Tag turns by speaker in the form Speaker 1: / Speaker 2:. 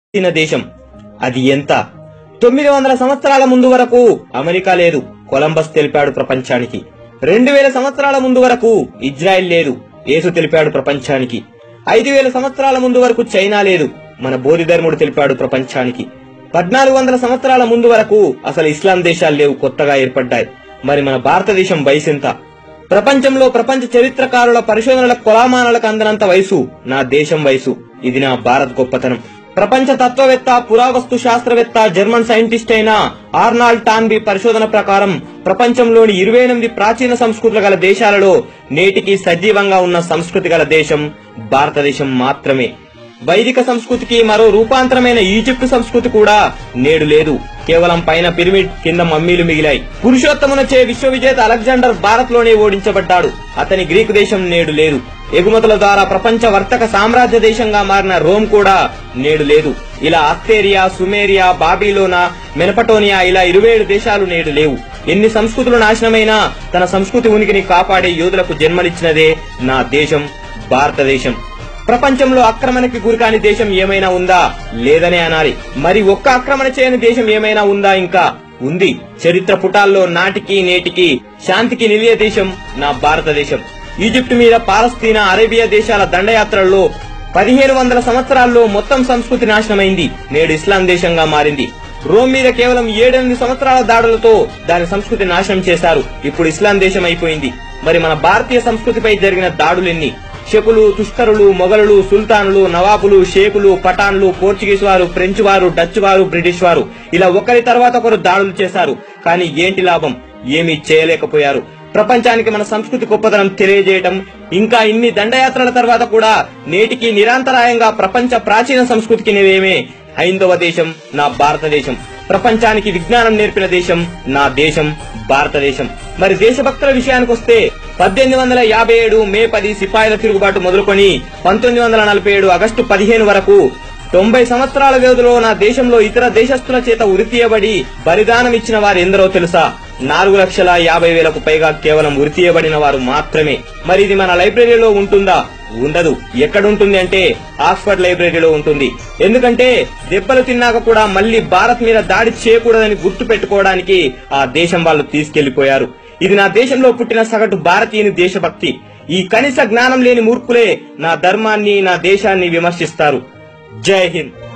Speaker 1: పాలస్తీన దేశం అది ఎంత తొమ్మిది వందల సంవత్సరాల ముందు వరకు అమెరికా లేదు కొలంబస్ తెలిపాడు ప్రపంచానికి రెండు వేల సంవత్సరాల ముందు వరకు ఇజ్రాయెల్ లేదు యేసు తెలిపాడు ప్రపంచానికి ఐదు వేల సంవత్సరాల ముందు వరకు చైనా లేదు మన బోధిధర్ముడు తెలిపాడు ప్రపంచానికి పద్నాలుగు వందల సంవత్సరాల ముందు వరకు అసలు ఇస్లాం దేశాలు లేవు కొత్తగా ఏర్పడ్డాయి మరి మన భారతదేశం వయసు ఎంత ప్రపంచంలో ప్రపంచ చరిత్రకారుల పరిశోధనల కొలామానాలకు అందనంత వయసు నా దేశం వయసు ఇది నా భారత్ గొప్పతనం ప్రపంచ తత్వవేత్త పురావస్తు శాస్త్రవేత్త జర్మన్ సైంటిస్ట్ అయిన ఆర్నాల్డ్ టాన్బి పరిశోధన ప్రకారం ప్రపంచంలోని ఇరవై ఎనిమిది ప్రాచీన సంస్కృతులు గల దేశాలలో నేటికి సజీవంగా ఉన్న సంస్కృతి గల దేశం భారతదేశం మాత్రమే వైదిక సంస్కృతికి మరో రూపాంతరమైన ఈజిప్ట్ సంస్కృతి కూడా నేడు లేదు కేవలం పైన పిరమిడ్ కింద మమ్మీలు మిగిలాయి పురుషోత్తమునచే విశ్వవిజేత అలెగ్జాండర్ భారత్ లోనే ఓడించబడ్డాడు అతని గ్రీకు దేశం నేడు లేదు ఎగుమతుల ద్వారా ప్రపంచ వర్తక సామ్రాజ్య దేశంగా మారిన రోమ్ కూడా నేడు లేదు ఇలా ఆస్ట్రేలియా సుమేరియా బాబిలోనా మెనపటోనియా ఇలా ఇరవై ఏడు దేశాలు నేడు లేవు ఎన్ని సంస్కృతులు నాశనమైనా తన సంస్కృతి ఉనికిని కాపాడే యోధులకు జన్మనిచ్చినదే నా దేశం భారతదేశం ప్రపంచంలో ఆక్రమణకి గురికాని దేశం ఏమైనా ఉందా లేదనే అనాలి మరి ఒక్క ఆక్రమణ చేయని దేశం ఏమైనా ఉందా ఇంకా ఉంది చరిత్ర పుటాల్లో నాటికి నేటికి శాంతికి నిలియే దేశం నా భారతదేశం ఈజిప్ట్ మీద పాలస్తీనా అరేబియా దేశాల దండయాత్రల్లో పదిహేను వందల సంవత్సరాల్లో మొత్తం సంస్కృతి నాశనమైంది నేడు ఇస్లాం దేశంగా మారింది రోమ్ మీద కేవలం ఏడెనిమిది సంవత్సరాల దాడులతో దాని సంస్కృతి నాశనం చేశారు ఇప్పుడు ఇస్లాం దేశం అయిపోయింది మరి మన భారతీయ సంస్కృతిపై జరిగిన దాడులెన్ని శకులు తుష్కరులు మొఘలులు సుల్తానులు నవాబులు షేకులు పఠాన్లు పోర్చుగీస్ వారు ఫ్రెంచ్ వారు డచ్ వారు బ్రిటిష్ వారు ఇలా ఒకరి తర్వాత ఒకరు దాడులు చేశారు కానీ ఏంటి లాభం ఏమీ చేయలేకపోయారు ప్రపంచానికి మన సంస్కృతి గొప్పతనం తెలియజేయటం ఇంకా ఇన్ని దండయాత్రల తర్వాత కూడా నేటికి నిరంతరాయంగా ప్రపంచ ప్రాచీన సంస్కృతికి నిలయమే హైందవ దేశం నా భారతదేశం ప్రపంచానికి విజ్ఞానం నేర్పిన దేశం నా దేశం భారతదేశం మరి దేశభక్తుల విషయానికి వస్తే పద్దెనిమిది వందల యాభై ఏడు మే పది సిపాయిల తిరుగుబాటు మొదలుకొని పంతొమ్మిది వందల నలభై ఏడు ఆగస్టు పదిహేను వరకు తొంభై సంవత్సరాల వ్యవధిలో నా దేశంలో ఇతర దేశస్తుల చేత ఉరితీయబడి బలిదానం ఇచ్చిన వారు ఎందరో తెలుసా నాలుగు లక్షల యాభై వేలకు పైగా కేవలం ఉరితీయబడిన వారు మాత్రమే మరి ఇది మన లైబ్రరీలో ఉంటుందా ఉండదు ఎక్కడుంటుంది అంటే ఆక్స్ఫర్డ్ లైబ్రరీలో ఉంటుంది ఎందుకంటే దెబ్బలు తిన్నాక కూడా మళ్ళీ భారత్ మీద దాడి చేయకూడదని గుర్తు పెట్టుకోవడానికి ఆ దేశం వాళ్ళు తీసుకెళ్లిపోయారు ఇది నా దేశంలో పుట్టిన సగటు భారతీయుని దేశభక్తి ఈ కనీస జ్ఞానం లేని మూర్ఖులే నా ధర్మాన్ని నా దేశాన్ని విమర్శిస్తారు జై హింద్